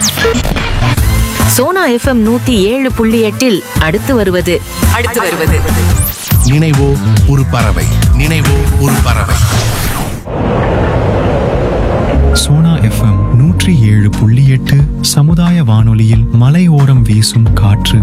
Sona FM நூத்தி ஏழு புள்ளி எட்டில் அடுத்து வருவது அடுத்து வருவது நினைவோ ஒரு பறவை நினைவோ ஒரு பறவை சோனா எஃப்எம் நூற்றி ஏழு புள்ளி எட்டு சமுதாய வானொலியில் மலையோரம் வீசும் காற்று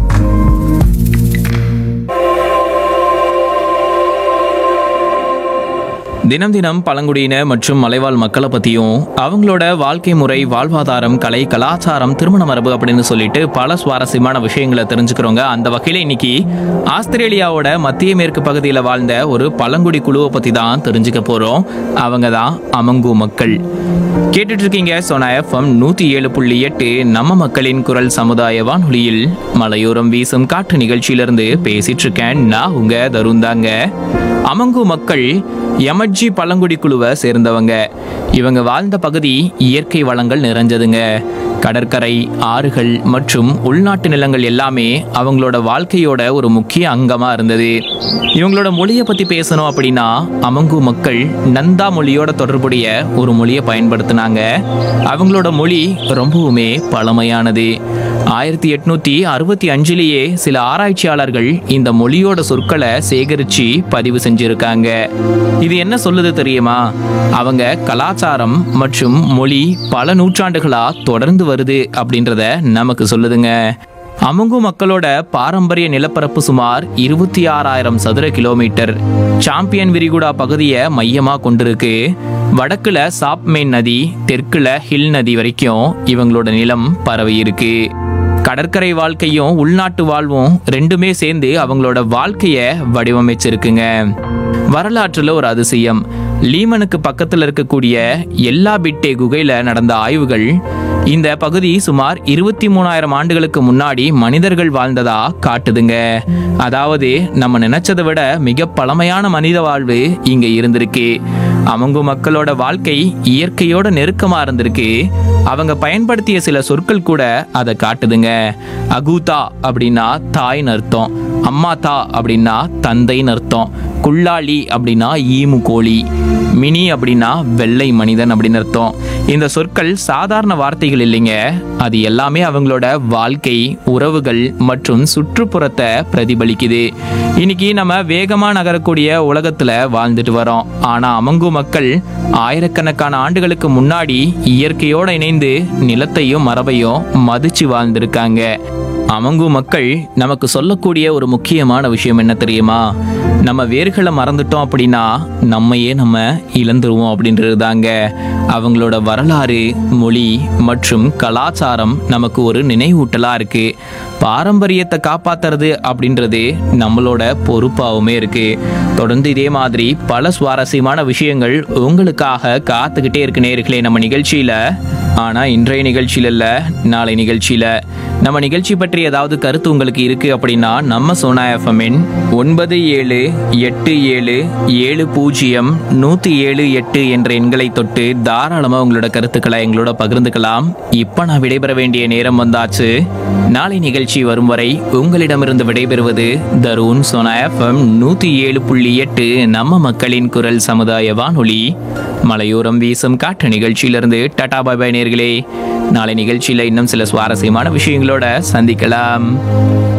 தினம் தினம் பழங்குடியின மற்றும் மலைவாழ் மக்களை பற்றியும் அவங்களோட வாழ்க்கை முறை வாழ்வாதாரம் கலை கலாச்சாரம் திருமண மரபு அப்படின்னு சொல்லிட்டு பல சுவாரஸ்யமான விஷயங்களை தெரிஞ்சுக்கிறோங்க அந்த வகையில் இன்னைக்கு ஆஸ்திரேலியாவோட மத்திய மேற்கு பகுதியில் வாழ்ந்த ஒரு பழங்குடி குழுவை பற்றி தான் தெரிஞ்சுக்க போகிறோம் அவங்க தான் அமங்கு மக்கள் கேட்டுட்டு இருக்கீங்க சோனா எஃப்எம் நூற்றி ஏழு புள்ளி எட்டு நம்ம மக்களின் குரல் சமுதாய வானொலியில் மலையோரம் வீசும் காற்று நிகழ்ச்சியிலிருந்து பேசிட்டு இருக்கேன் நான் உங்க தருந்தாங்க அமங்கு மக்கள் எமர்ஜி பழங்குடி குழுவை சேர்ந்தவங்க இவங்க வாழ்ந்த பகுதி இயற்கை வளங்கள் நிறைஞ்சதுங்க கடற்கரை ஆறுகள் மற்றும் உள்நாட்டு நிலங்கள் எல்லாமே அவங்களோட வாழ்க்கையோட ஒரு முக்கிய அங்கமா இருந்தது இவங்களோட மொழியை பத்தி பேசணும் அப்படின்னா அமங்கு மக்கள் நந்தா மொழியோட தொடர்புடைய ஒரு மொழியை பயன்படுத்தினாங்க அவங்களோட மொழி ரொம்பவுமே பழமையானது ஆயிரத்தி எட்நூத்தி அறுபத்தி அஞ்சுலேயே சில ஆராய்ச்சியாளர்கள் இந்த மொழியோட சொற்களை சேகரிச்சு பதிவு செஞ்சிருக்காங்க இது என்ன சொல்லுது தெரியுமா அவங்க கலாச்சாரம் மற்றும் மொழி பல நூற்றாண்டுகளா தொடர்ந்து வருது அப்படின்றத நமக்கு சொல்லுதுங்க அமுங்கு மக்களோட பாரம்பரிய நிலப்பரப்பு சுமார் இருபத்தி ஆறாயிரம் சதுர கிலோமீட்டர் சாம்பியன் விரிகுடா பகுதியை மையமா கொண்டிருக்கு வடக்குல சாப்மேன் நதி தெற்குல ஹில் நதி வரைக்கும் இவங்களோட நிலம் பரவி இருக்கு கடற்கரை வாழ்க்கையும் உள்நாட்டு வாழ்வும் ரெண்டுமே சேர்ந்து அவங்களோட வாழ்க்கைய வடிவமைச்சிருக்குங்க வரலாற்றுல ஒரு அதிசயம் லீமனுக்கு பக்கத்துல இருக்கக்கூடிய எல்லா பிட்டே குகையில நடந்த ஆய்வுகள் இந்த பகுதி சுமார் இருபத்தி மூணாயிரம் ஆண்டுகளுக்கு முன்னாடி மனிதர்கள் வாழ்ந்ததா காட்டுதுங்க அதாவது நம்ம நினைச்சதை விட மிக பழமையான மனித வாழ்வு இங்க இருந்திருக்கு அவங்க மக்களோட வாழ்க்கை இயற்கையோட நெருக்கமா இருந்திருக்கு அவங்க பயன்படுத்திய சில சொற்கள் கூட அதை காட்டுதுங்க அகூதா அப்படின்னா தாய்னு அர்த்தம் அம்மாதா அப்படின்னா தந்தைன்னு அர்த்தம் குள்ளாளி அப்படின்னா ஈமு கோழி மினி அப்படின்னா வெள்ளை மனிதன் அப்படின்னு அர்த்தம் இந்த சொற்கள் சாதாரண வார்த்தைகள் இல்லைங்க அது எல்லாமே அவங்களோட வாழ்க்கை உறவுகள் மற்றும் சுற்றுப்புறத்தை பிரதிபலிக்குது இன்னைக்கு நம்ம வேகமா நகரக்கூடிய உலகத்துல வாழ்ந்துட்டு வரோம் ஆனா அமங்கு மக்கள் ஆயிரக்கணக்கான ஆண்டுகளுக்கு முன்னாடி இயற்கையோட இணைந்து நிலத்தையும் மரபையும் மதிச்சு வாழ்ந்திருக்காங்க அமங்கு மக்கள் நமக்கு சொல்லக்கூடிய ஒரு முக்கியமான விஷயம் என்ன தெரியுமா நம்ம வேர்களை மறந்துட்டோம் அப்படின்னா நம்மையே நம்ம இழந்துருவோம் அப்படின்றது தாங்க அவங்களோட வரலாறு மொழி மற்றும் கலாச்சாரம் நமக்கு ஒரு நினைவூட்டலா இருக்கு பாரம்பரியத்தை காப்பாத்துறது அப்படின்றது நம்மளோட பொறுப்பாகவுமே இருக்கு தொடர்ந்து இதே மாதிரி பல சுவாரஸ்யமான விஷயங்கள் உங்களுக்காக காத்துக்கிட்டே இருக்கு நேர்களே நம்ம நிகழ்ச்சியில ஆனா இன்றைய நிகழ்ச்சியில இல்ல நாளை நிகழ்ச்சியில நம்ம நிகழ்ச்சி பற்றி ஏதாவது கருத்து உங்களுக்கு இருக்கு அப்படின்னா நம்ம சோனா எஃப்எம்மின் ஒன்பது ஏழு எட்டு ஏழு ஏழு பூஜ்ஜியம் நூத்தி ஏழு எட்டு என்ற எண்களை தொட்டு தாராளமா உங்களோட கருத்துக்களை எங்களோட பகிர்ந்துக்கலாம் இப்ப நான் விடைபெற வேண்டிய நேரம் வந்தாச்சு நாளை நிகழ்ச்சி வரும் வரை உங்களிடமிருந்து விடைபெறுவது தருண் சோனா எஃப்எம் நூத்தி ஏழு புள்ளி எட்டு நம்ம மக்களின் குரல் சமுதாய வானொலி மலையோரம் வீசும் காற்று நிகழ்ச்சியிலிருந்து டாடா பாய் பாய் நேர்களே நாளை நிகழ்ச்சியில இன்னும் சில சுவாரஸ்யமான விஷயங்களோட சந்திக்கலாம்